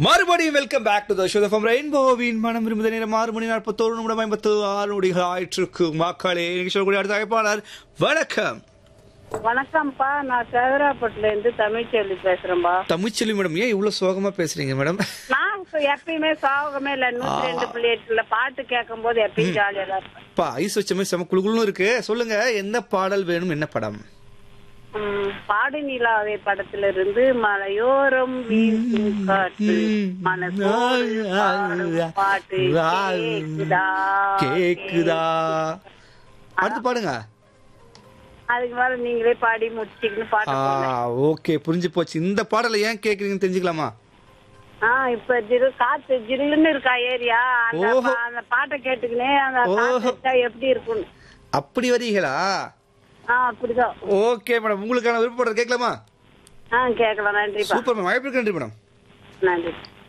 மறுபடியும் welcome back to the show from ரெயின்போவின் மனம் விரும்புத நேரம் ஆறு மணி நாற்பத்தோரு நிமிடம் ஐம்பத்து ஆறு நொடிகள் ஆயிற்றுக்கு மக்களே இன்னைக்கு சொல்லக்கூடிய அடுத்த அழைப்பாளர் வணக்கம் வணக்கம்ப்பா நான் சேதராப்பட்டுல இருந்து தமிழ்ச்செல்வி பேசுறேன்பா தமிழ்ச்செல்வி மேடம் ஏன் இவ்வளவு சோகமா பேசுறீங்க மேடம் நான் இப்ப எப்பயுமே சாகமே இல்ல நூத்தி ரெண்டு புள்ளி எட்டுல பாட்டு கேட்கும் போது எப்பயும் ஜாலியா தான் இருப்பேன் பா ஐஸ் வச்ச மாதிரி செம குழுகுலும் இருக்கு சொல்லுங்க என்ன பாடல் வேணும் என்ன படம் உம், பாடு நிலாவே படத்துல இருந்து மலையோரம் வீசும் காற்று மனசோடு பாடும் பாட்டு கேக்குதா கேக்குதா அடுத்து பாடுங்க அதுக்கு மேல நீங்களே பாடி முடிச்சிக்கணும் பாட்டு போங்க. ஓகே புரிஞ்சு போச்சு இந்த பாடலை ஏன் கேக்குறீங்கன்னு தெரிஞ்சுக்கலாமா ஆ இப்ப ஜிரு காத்து ஜில்லுன்னு இருக்கா ஏரியா அந்த ஓஹோ. பா- அந்த பாட்டை கேட்டுக்கினே அந்த ஓஹோ. காத்து அடிச்சா எப்படி இருக்கும் அப்படி வரீங்களா ஆ அப்படிதான் ஓகே மேடம் உங்களுக்கான விருப்பப்படுறது கேட்கலாமா ஆ கேட்கலாம் நன்றிப்பா சூப்பர் மேம் வாய்ப்பு நன்றி மேடம் நன்றி